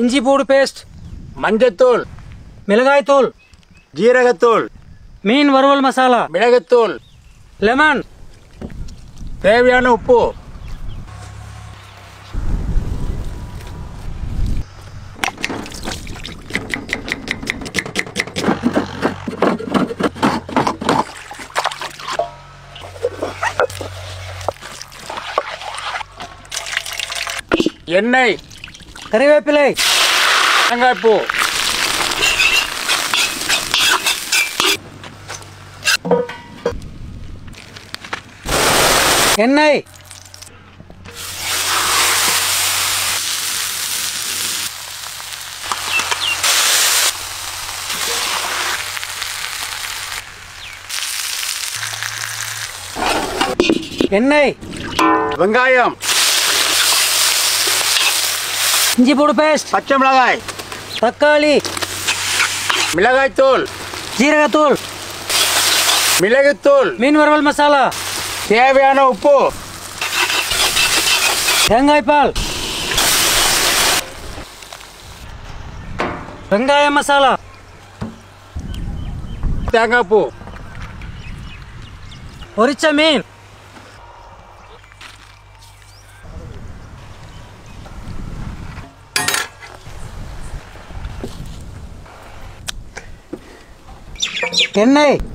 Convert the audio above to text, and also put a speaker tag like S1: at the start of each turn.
S1: இஞ்சி பூடு பேஸ்ட்
S2: மஞ்சத்தூள்
S1: மிளகாய்த்தூள்
S2: ஜீரகத்தூள்
S1: மீன் வறுவல் மசாலா
S2: மிளகுத்தூள்
S1: லெமன்
S2: தேவையான உப்பு எண்ணெய்
S1: கறிவேப்பிலை
S2: தேங்காய்ப்பூ
S1: எண்ணெய் எண்ணெய்
S2: வெங்காயம்
S1: இஞ்சி பூடு பேஸ்ட்
S2: பச்சை மிளகாய்
S1: தக்காளி
S2: மிளகாய்த்தூள்
S1: ஜீரகத்தூள்
S2: மிளகுத்தூள்
S1: மீன் வறுவல் மசாலா
S2: தேவையான உப்பு
S1: தேங்காய் பால் வெங்காய மசாலா
S2: தேங்காய் பூ
S1: பொரிச்ச மீன் எண்ணெய்